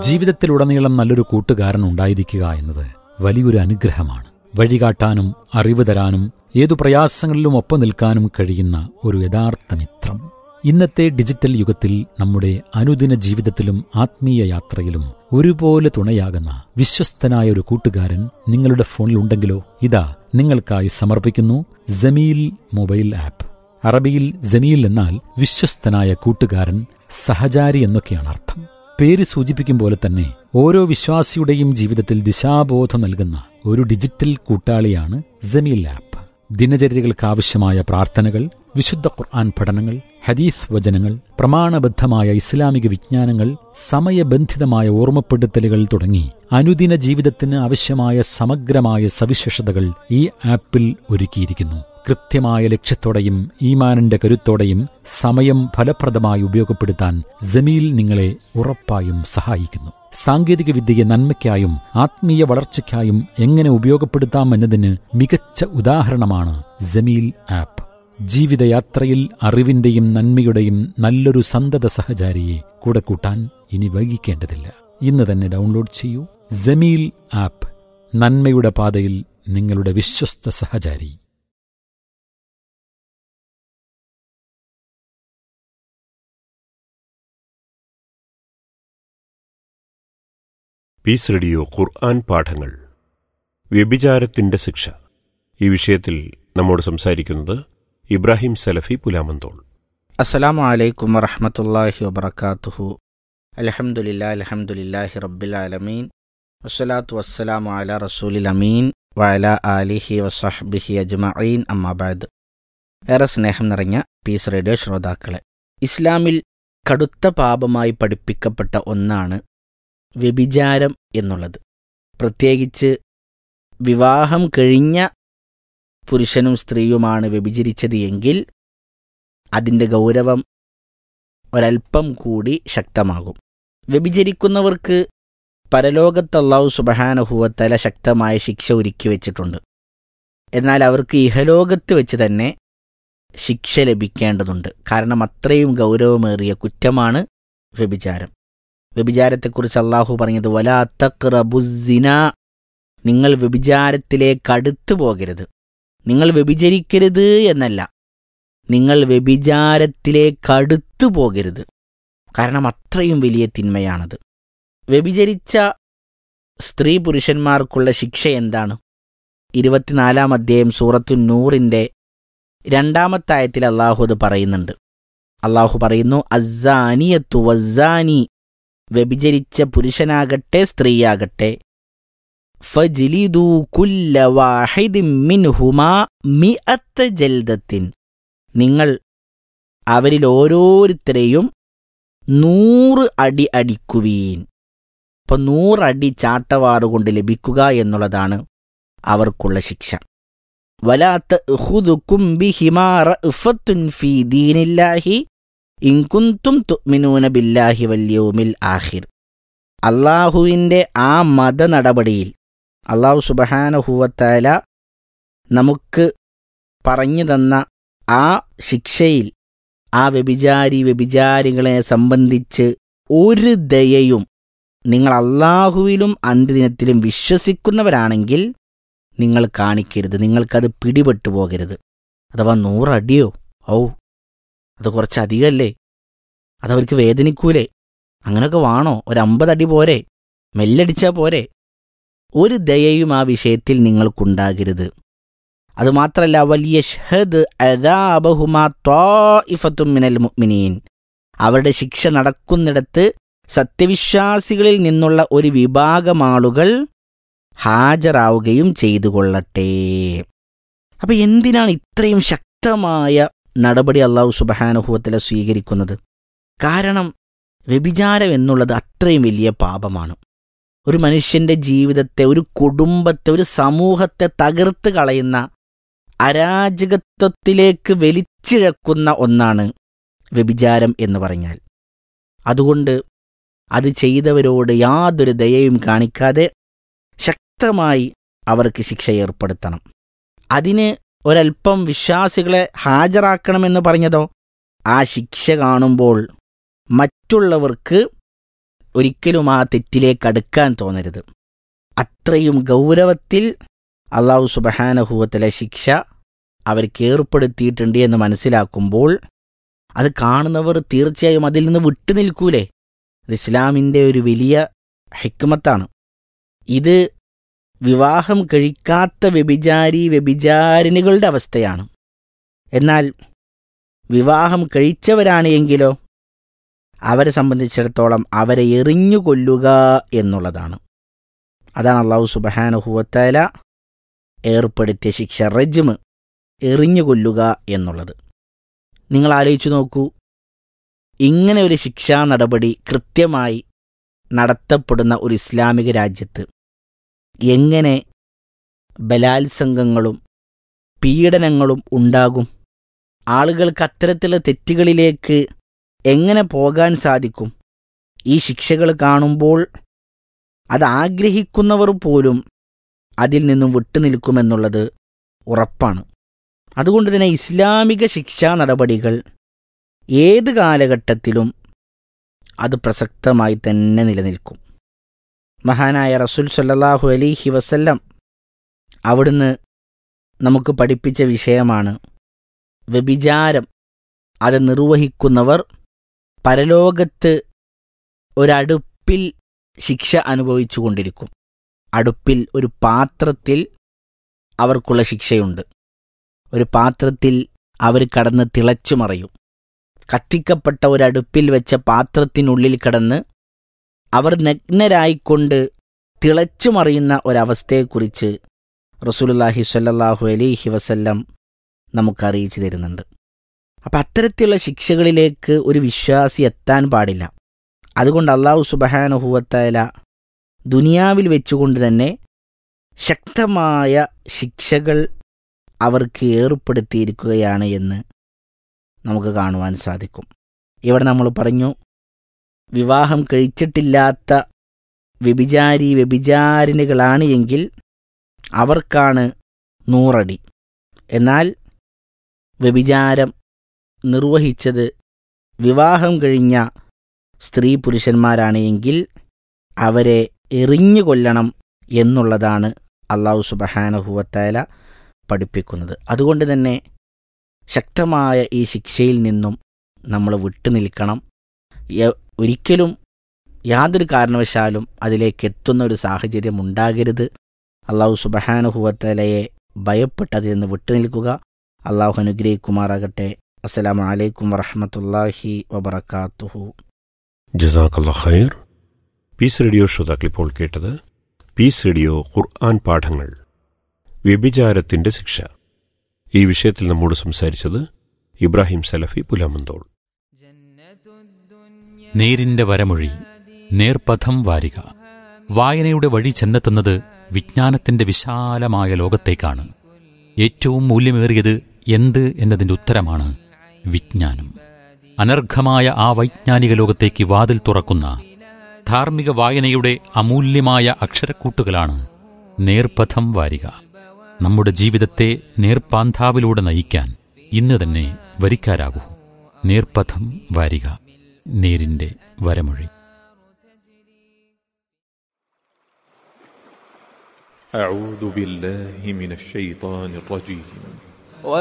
ജീവിതത്തിലുടനീളം നല്ലൊരു കൂട്ടുകാരൻ ഉണ്ടായിരിക്കുക എന്നത് വലിയൊരു അനുഗ്രഹമാണ് വഴികാട്ടാനും അറിവ് തരാനും ഏതു പ്രയാസങ്ങളിലും ഒപ്പം നിൽക്കാനും കഴിയുന്ന ഒരു യഥാർത്ഥ മിത്രം ഇന്നത്തെ ഡിജിറ്റൽ യുഗത്തിൽ നമ്മുടെ അനുദിന ജീവിതത്തിലും ആത്മീയ യാത്രയിലും ഒരുപോലെ തുണയാകുന്ന വിശ്വസ്തനായ ഒരു കൂട്ടുകാരൻ നിങ്ങളുടെ ഫോണിൽ ഉണ്ടെങ്കിലോ ഇതാ നിങ്ങൾക്കായി സമർപ്പിക്കുന്നു ജമീൽ മൊബൈൽ ആപ്പ് അറബിയിൽ ജമീൽ എന്നാൽ വിശ്വസ്തനായ കൂട്ടുകാരൻ സഹചാരി എന്നൊക്കെയാണ് അർത്ഥം പേര് സൂചിപ്പിക്കും പോലെ തന്നെ ഓരോ വിശ്വാസിയുടെയും ജീവിതത്തിൽ ദിശാബോധം നൽകുന്ന ഒരു ഡിജിറ്റൽ കൂട്ടാളിയാണ് ജമീൽ ആപ്പ് ദിനചര്യകൾക്കാവശ്യമായ പ്രാർത്ഥനകൾ വിശുദ്ധ ഖുർആൻ പഠനങ്ങൾ ഹദീസ് വചനങ്ങൾ പ്രമാണബദ്ധമായ ഇസ്ലാമിക വിജ്ഞാനങ്ങൾ സമയബന്ധിതമായ ഓർമ്മപ്പെടുത്തലുകൾ തുടങ്ങി അനുദിന ജീവിതത്തിന് ആവശ്യമായ സമഗ്രമായ സവിശേഷതകൾ ഈ ആപ്പിൽ ഒരുക്കിയിരിക്കുന്നു കൃത്യമായ ലക്ഷ്യത്തോടെയും ഈമാനിന്റെ കരുത്തോടെയും സമയം ഫലപ്രദമായി ഉപയോഗപ്പെടുത്താൻ ജമീൽ നിങ്ങളെ ഉറപ്പായും സഹായിക്കുന്നു സാങ്കേതിക വിദ്യയെ നന്മയ്ക്കായും ആത്മീയ വളർച്ചയ്ക്കായും എങ്ങനെ ഉപയോഗപ്പെടുത്താം എന്നതിന് മികച്ച ഉദാഹരണമാണ് ജമീൽ ആപ്പ് ജീവിതയാത്രയിൽ അറിവിന്റെയും നന്മയുടെയും നല്ലൊരു സന്തത സഹചാരിയെ കൂടെ കൂട്ടാൻ ഇനി വൈകിക്കേണ്ടതില്ല ഇന്ന് തന്നെ ഡൗൺലോഡ് ചെയ്യൂ ജമീൽ ആപ്പ് നന്മയുടെ പാതയിൽ നിങ്ങളുടെ വിശ്വസ്ത സഹചാരി പീസ് റേഡിയോ ഖുർആൻ പാഠങ്ങൾ വ്യഭിചാരത്തിന്റെ ശിക്ഷ ഈ വിഷയത്തിൽ നമ്മോട് സംസാരിക്കുന്നത് ഇബ്രാഹിം സലഫി പുലാമന്തോൾ അസ്സലാമു അലൈക്കും വറഹമത്തല്ലാഹി വബർക്കാത്തുഹു അലഹമുല്ലാ അലഹമുല്ലാഹി റബ്ബിൽ ആലമീൻ വസ്സലാത്തു വസ്സലാമു അല റസൂലിൽ അമീൻ വഅല ആലിഹി വസഹ്ബിഹി അജ്മഈൻ അമ്മാബാദ് ഏറെ സ്നേഹം നിറഞ്ഞ പീസ് റേഡിയോ ശ്രോതാക്കളെ ഇസ്ലാമിൽ കടുത്ത പാപമായി പഠിപ്പിക്കപ്പെട്ട ഒന്നാണ് വ്യഭിചാരം എന്നുള്ളത് പ്രത്യേകിച്ച് വിവാഹം കഴിഞ്ഞ പുരുഷനും സ്ത്രീയുമാണ് വ്യഭിചരിച്ചത് എങ്കിൽ അതിൻ്റെ ഗൗരവം ഒരൽപ്പം കൂടി ശക്തമാകും വ്യഭിചരിക്കുന്നവർക്ക് പരലോകത്ത് അള്ളാഹു സുബഹാനഹുവത്തല ശക്തമായ ശിക്ഷ ഒരുക്കി വച്ചിട്ടുണ്ട് എന്നാൽ അവർക്ക് ഇഹലോകത്ത് വെച്ച് തന്നെ ശിക്ഷ ലഭിക്കേണ്ടതുണ്ട് കാരണം അത്രയും ഗൗരവമേറിയ കുറ്റമാണ് വ്യഭിചാരം വ്യഭിചാരത്തെക്കുറിച്ച് അള്ളാഹു പറഞ്ഞത് വലാ തക്റബുസിന നിങ്ങൾ വ്യഭിചാരത്തിലേക്ക് അടുത്തു പോകരുത് നിങ്ങൾ വ്യഭിചരിക്കരുത് എന്നല്ല നിങ്ങൾ വ്യഭിചാരത്തിലേക്ക് അടുത്തു പോകരുത് കാരണം അത്രയും വലിയ തിന്മയാണത് വ്യഭിചരിച്ച സ്ത്രീ പുരുഷന്മാർക്കുള്ള ശിക്ഷ എന്താണ് ഇരുപത്തിനാലാം അധ്യായം സൂറത്തു നൂറിൻ്റെ രണ്ടാമത്തെ ആയത്തിൽ അള്ളാഹു അത് പറയുന്നുണ്ട് അള്ളാഹു പറയുന്നു അസാനിയത്തു വസാനി വ്യഭിചരിച്ച പുരുഷനാകട്ടെ സ്ത്രീയാകട്ടെ ഫജിലിദു കുല്ല വാഹിദിൻ മിൻഹുമാ മിഅത്ത ജൽദത്തിൻ നിങ്ങൾ അവരിൽ ഓരോരുത്തരെയും നൂറ് അടി അടിക്കുവീൻ അപ്പൊ നൂറടി ചാട്ടവാറുകൊണ്ട് ലഭിക്കുക എന്നുള്ളതാണ് അവർക്കുള്ള ശിക്ഷ വലാത്ത ഫീ ദീനില്ലാഹി ഇൻകുന്തും തുഅ്മിനൂന ബില്ലാഹി വല്യൗമിൽ ആഖിർ അള്ളാഹുവിൻ്റെ ആ മത നടപടിയിൽ അള്ളാഹു സുബഹാനഹുവത്താല നമുക്ക് പറഞ്ഞു തന്ന ആ ശിക്ഷയിൽ ആ വ്യഭിചാരി വ്യഭിചാരികളെ സംബന്ധിച്ച് ഒരു ദയയും നിങ്ങൾ അള്ളാഹുവിലും അന്ത്യദിനത്തിലും വിശ്വസിക്കുന്നവരാണെങ്കിൽ നിങ്ങൾ കാണിക്കരുത് നിങ്ങൾക്കത് പിടിപെട്ടു പോകരുത് അഥവാ നൂറടിയോ ഔ അത് കുറച്ച് അധികമല്ലേ അതവർക്ക് വേദനിക്കൂലേ അങ്ങനൊക്കെ വേണോ ഒരു അമ്പതടി പോരെ മെല്ലടിച്ചാ പോരെ ഒരു ദയയും ആ വിഷയത്തിൽ നിങ്ങൾക്കുണ്ടാകരുത് അതുമാത്രല്ല വലിയ ഷഹദ് അദാബഹുമാ ത്വാഇഫത്തും മിനൽ മുഅ്മിനീൻ അവരുടെ ശിക്ഷ നടക്കുന്നിടത്ത് സത്യവിശ്വാസികളിൽ നിന്നുള്ള ഒരു വിഭാഗം ആളുകൾ ഹാജരാവുകയും ചെയ്തു കൊള്ളട്ടെ അപ്പൊ എന്തിനാണ് ഇത്രയും ശക്തമായ നടപടി അള്ളാഹു സുബഹാനുഭവത്തിലെ സ്വീകരിക്കുന്നത് കാരണം വ്യഭിചാരം എന്നുള്ളത് അത്രയും വലിയ പാപമാണ് ഒരു മനുഷ്യന്റെ ജീവിതത്തെ ഒരു കുടുംബത്തെ ഒരു സമൂഹത്തെ തകർത്ത് കളയുന്ന അരാജകത്വത്തിലേക്ക് വലിച്ചിഴക്കുന്ന ഒന്നാണ് വ്യഭിചാരം എന്ന് പറഞ്ഞാൽ അതുകൊണ്ട് അത് ചെയ്തവരോട് യാതൊരു ദയയും കാണിക്കാതെ ശക്തമായി അവർക്ക് ശിക്ഷ ഏർപ്പെടുത്തണം അതിന് ഒരൽപ്പം വിശ്വാസികളെ ഹാജരാക്കണമെന്ന് പറഞ്ഞതോ ആ ശിക്ഷ കാണുമ്പോൾ മറ്റുള്ളവർക്ക് ഒരിക്കലും ആ തെറ്റിലേക്ക് അടുക്കാൻ തോന്നരുത് അത്രയും ഗൗരവത്തിൽ അള്ളാഹു സുബഹാനഹുവത്തിലെ ശിക്ഷ അവർക്ക് ഏർപ്പെടുത്തിയിട്ടുണ്ട് എന്ന് മനസ്സിലാക്കുമ്പോൾ അത് കാണുന്നവർ തീർച്ചയായും അതിൽ നിന്ന് വിട്ടുനിൽക്കൂലേ ഇത് ഇസ്ലാമിൻ്റെ ഒരു വലിയ ഹിക്മത്താണ് ഇത് വിവാഹം കഴിക്കാത്ത വ്യഭിചാരി വ്യഭിചാരിണികളുടെ അവസ്ഥയാണ് എന്നാൽ വിവാഹം കഴിച്ചവരാണ് എങ്കിലോ അവരെ സംബന്ധിച്ചിടത്തോളം അവരെ എറിഞ്ഞു കൊല്ലുക എന്നുള്ളതാണ് അതാണ് അള്ളാഹു സുബഹാനുഹുവത്തല ഏർപ്പെടുത്തിയ ശിക്ഷ റജ്മ് എറിഞ്ഞു കൊല്ലുക എന്നുള്ളത് നിങ്ങൾ ആലോചിച്ചു നോക്കൂ ഇങ്ങനെ ഒരു ശിക്ഷാ നടപടി കൃത്യമായി നടത്തപ്പെടുന്ന ഒരു ഇസ്ലാമിക രാജ്യത്ത് എങ്ങനെ ബലാത്സംഗങ്ങളും പീഡനങ്ങളും ഉണ്ടാകും ആളുകൾക്ക് അത്തരത്തിലുള്ള തെറ്റുകളിലേക്ക് എങ്ങനെ പോകാൻ സാധിക്കും ഈ ശിക്ഷകൾ കാണുമ്പോൾ അത് ആഗ്രഹിക്കുന്നവർ പോലും അതിൽ നിന്നും വിട്ടുനിൽക്കുമെന്നുള്ളത് ഉറപ്പാണ് അതുകൊണ്ട് തന്നെ ഇസ്ലാമിക ശിക്ഷാ നടപടികൾ ഏത് കാലഘട്ടത്തിലും അത് പ്രസക്തമായി തന്നെ നിലനിൽക്കും മഹാനായ റസൂൽ സല്ലല്ലാഹു അലൈഹി വസല്ലം അവിടുന്ന് നമുക്ക് പഠിപ്പിച്ച വിഷയമാണ് വ്യഭിചാരം അത് നിർവഹിക്കുന്നവർ പരലോകത്ത് ഒരടുപ്പിൽ ശിക്ഷ അനുഭവിച്ചു കൊണ്ടിരിക്കും അടുപ്പിൽ ഒരു പാത്രത്തിൽ അവർക്കുള്ള ശിക്ഷയുണ്ട് ഒരു പാത്രത്തിൽ അവർ കടന്ന് തിളച്ചു മറയും കത്തിക്കപ്പെട്ട ഒരടുപ്പിൽ വെച്ച പാത്രത്തിനുള്ളിൽ കടന്ന് അവർ നഗ്നരായിക്കൊണ്ട് തിളച്ചു മറിയുന്ന ഒരവസ്ഥയെക്കുറിച്ച് റസൂലുല്ലാഹി സ്വല്ലല്ലാഹു അലൈഹി വസല്ലം നമുക്ക് അറിയിച്ചു തരുന്നുണ്ട് അപ്പം അത്തരത്തിലുള്ള ശിക്ഷകളിലേക്ക് ഒരു വിശ്വാസി എത്താൻ പാടില്ല അതുകൊണ്ട് അള്ളാഹു സുബഹാനുഹുവത്തല ദുനിയാവിൽ വെച്ചുകൊണ്ട് തന്നെ ശക്തമായ ശിക്ഷകൾ അവർക്ക് ഏർപ്പെടുത്തിയിരിക്കുകയാണ് എന്ന് നമുക്ക് കാണുവാൻ സാധിക്കും ഇവിടെ നമ്മൾ പറഞ്ഞു വിവാഹം കഴിച്ചിട്ടില്ലാത്ത വ്യഭിചാരി വ്യഭിചാരിണികളാണ് എങ്കിൽ അവർക്കാണ് നൂറടി എന്നാൽ വ്യഭിചാരം നിർവഹിച്ചത് വിവാഹം കഴിഞ്ഞ സ്ത്രീ പുരുഷന്മാരാണ് എങ്കിൽ അവരെ എറിഞ്ഞു കൊല്ലണം എന്നുള്ളതാണ് അള്ളാഹു സുബഹാനഹുവത്തേല പഠിപ്പിക്കുന്നത് അതുകൊണ്ട് തന്നെ ശക്തമായ ഈ ശിക്ഷയിൽ നിന്നും നമ്മൾ വിട്ടുനിൽക്കണം യ- ഒരിക്കലും യാതൊരു കാരണവശാലും അതിലേക്ക് എത്തുന്ന ഒരു സാഹചര്യം ഉണ്ടാകരുത് അള്ളാഹു സുബഹാനുഹുവത്തലയെ ഭയപ്പെട്ട് അതിൽ നിന്ന് വിട്ടുനിൽക്കുക അള്ളാഹു അനുഗ്രഹിക്കുമാറാകട്ടെ അസ്സലാമു അലൈക്കും വറഹമത്തല്ലാഹി വബർക്കാത്തുഹു ജസാക്കല്ല ഖൈർ പീസ് റേഡിയോ ശ്രോതാക്കൾ ഇപ്പോൾ കേട്ടത് പീസ് റേഡിയോ ഖുർആൻ പാഠങ്ങൾ വ്യഭിചാരത്തിന്റെ ശിക്ഷ ഈ വിഷയത്തിൽ നമ്മോട് സംസാരിച്ചത് ഇബ്രാഹിം സലഫി പുലാമന്തോൾ നേരിന്റെ വരമൊഴി നേർപഥം വാരിക വായനയുടെ വഴി ചെന്നെത്തുന്നത് വിജ്ഞാനത്തിന്റെ വിശാലമായ ലോകത്തേക്കാണ് ഏറ്റവും മൂല്യമേറിയത് എന്ത് എന്നതിന്റെ ഉത്തരമാണ് വിജ്ഞാനം അനർഘമായ ആ വൈജ്ഞാനിക ലോകത്തേക്ക് വാതിൽ തുറക്കുന്ന ധാർമ്മിക വായനയുടെ അമൂല്യമായ അക്ഷരക്കൂട്ടുകളാണ് നേർപഥം വാരിക നമ്മുടെ ജീവിതത്തെ നേർപ്പാന്താവിലൂടെ നയിക്കാൻ ഇന്ന് തന്നെ വരിക്കാരാകൂ നേർപഥം വാരിക നേരിന്റെ വരമൊഴി أعوذ بالله من الشيطان الرجيم